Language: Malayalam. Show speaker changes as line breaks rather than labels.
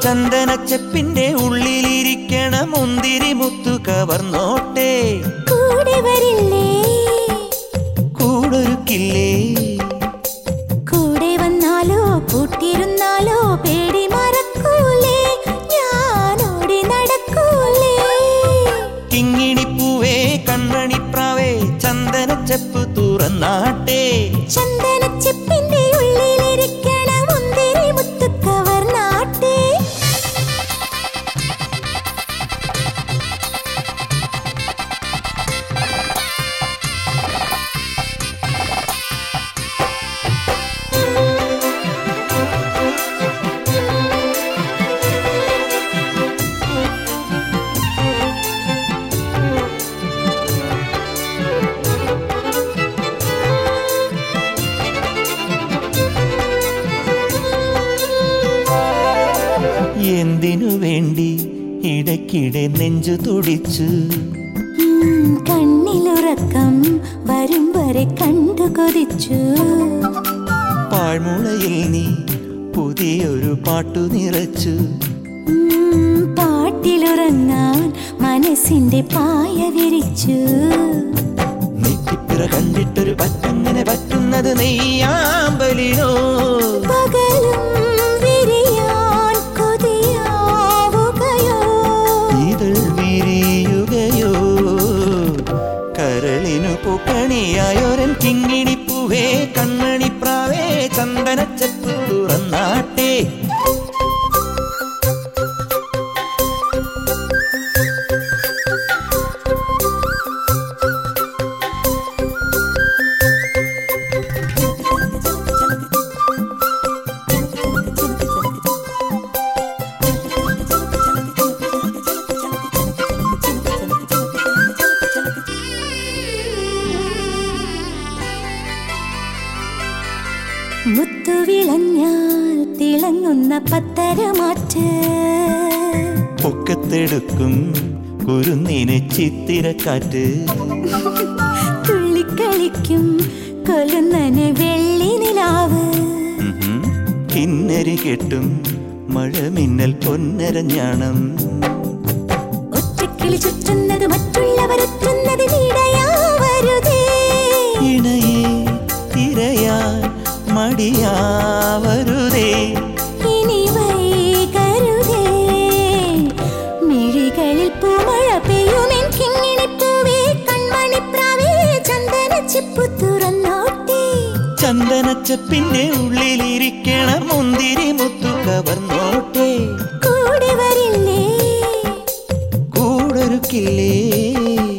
ചന്ദനച്ചെപ്പിന്റെ ഉള്ളിലിരിക്കണ മുന്തിരി മുത്തു കവർന്നോട്ടെ
കൂടെ വരില്ലേ
കൂടൊരുക്കില്ലേ
കൂടെ വന്നാലോ കൂട്ടിരുന്നാലോ പേടി മറക്കൂലേ ഞാനോടി നടക്കൂലേ
കിങ്ങിണിപ്പൂവേ കണ്ണണിപ്രാവേ ചന്ദനച്ചെപ്പ് തുറന്നാട്ടെ
ചന്ദനച്ചെപ്പിന്റെ ഉള്ളിലിരിക്കണ മുന്തിരി മുത്തു കവർന്നാട്ടെ
എന്തിനു വേണ്ടി ഇടയ്ക്കിടെ നെഞ്ചു തുടിച്ചു
ഉം, കണ്ണിലുറക്കം വരും വരെ കണ്ടു കൊതിച്ചു
പാഴ്മുളയിൽ നീ പുതിയൊരു പാട്ടു നിറച്ചു
ഉം, പാട്ടിലുറങ്ങാൻ മനസ്സിന്റെ പായ വിരിച്ചു
നെറ്റിപ്പിറ കണ്ടിട്ടൊരു പറ്റങ്ങനെ പറ്റുന്നത് നെയ്യാമ്പലിനോ
പകലും വിരിയാൻ കൊതിയാവുകയോ
ഇതൾ വിരിയുകയോ കരളിനു പൂക്കണിയായൊരൻ കിങ്ങിണിപ്പൂവേ കണ്ണണിപ്രാവേ ചന്ദനച്ചെപ്പ് തുറന്നാട്ടെ
മുത്തുവിളഞ്ഞാൽ തിളങ്ങുന്ന പത്തരമാറ്റ്
പൊക്കത്തെടുക്കും കുരുന്നിന് ചിത്തിരക്കാറ്റ്
തുള്ളിക്കളിക്കും കൊല്ലുന്നന് വെള്ളി നിലാവ്
ഉഹും. കിന്നരി കെട്ടും മഴമിന്നൽ പൊന്നരഞ്ഞാണം
ഒറ്റക്കിളി ചുറ്റുന്നത് മറ്റുള്ളവരെത്തുന്നത് നീടയാവരുതേ
ഇണയെ തിരയാൻ മടിയാവരുതേ
ഇനി വൈകരുതേ മിഴികളിൽ പൂമഴ പെയ്യുമെൻ കിങ്ങിണിപ്പൂവേ കൺമണിപ്രാവേ ചന്ദനച്ചിപ്പു തുറന്നോട്ടേ
ചന്ദനച്ചപ്പിന്റെ ഉള്ളിലിരിക്കണ മുന്തിരി മുത്തു കവർന്നോട്ടെ
കൂടെ വരില്ലേ
കൂടൊരുക്കില്ലേ